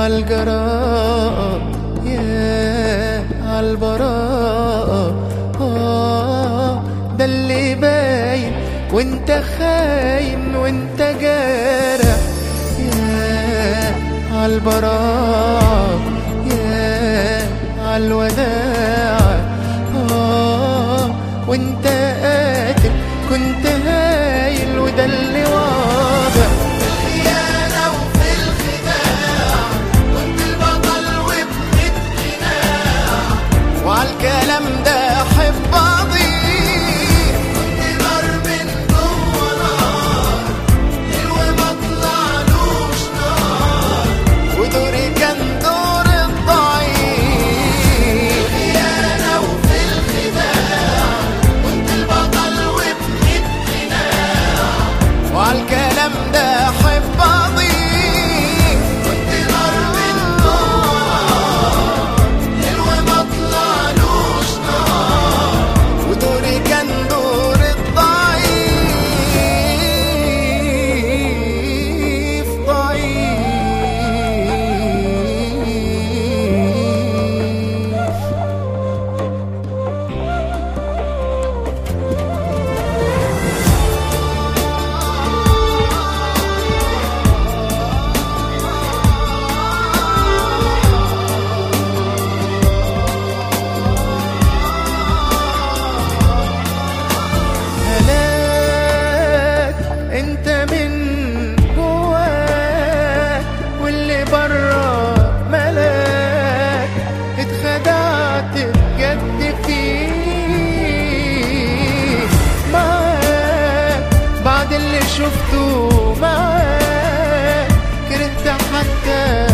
عالجراءة يا عالبراءة آه ده اللي باين وانت خاين وانت جارح يا عالبراءة يا عالوداع آه وانت قاتل كنت هايل وده اللي واضح الخيانة وفي الخداع كنت البطل وابن القناع وعالكلام ده احب اضيف كنت نار من جوه نار حلو ما طلعلوش نار ودوري كان دور الضعيف الخيانة وفي الخداع كنت البطل وابن القناع وعالكلام ده احب اضيف كنت نار من جوه نار حلو ما طلعلوش نار ودوري كان دور الضعيف ضعيف هلاك انت من جواك واللي برا ملاك اتخدعت بجد فيه معاك بعد اللي شفته معاك كرهت حتى